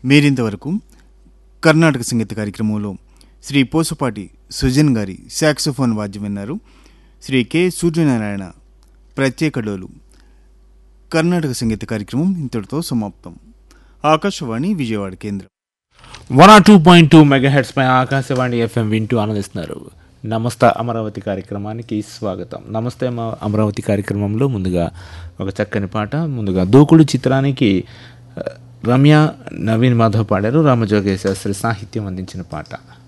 మీరింతవరకు కర్ణాటక సంగీత కార్యక్రమంలో శ్రీ పోసపాటి సుజన్ గారి సాక్సోఫోన్ వాద్యం విన్నారు శ్రీ కె సూర్యనారాయణ ప్రత్యేక డోలు కర్ణాటక సంగీత కార్యక్రమం ఇంతటితో సమాప్తం ఆకాశవాణి విజయవాడ కేంద్రం one R two point two megahertz పై ఆకాశవాణి ఎఫ్ఎం వింటూ ఆనందిస్తున్నారు నమస్తే అమరావతి కార్యక్రమానికి స్వాగతం నమస్తే అమ- అమరావతి కార్యక్రమంలో ముందుగా ఒక చక్కని పాట ముందుగా దూకుడు చిత్రానికి ఆ, రమ్య నవీన్ మాధవ్ పాడారు రామజోగేశ్ శాస్త్రి సాహిత్యం అందించిన పాట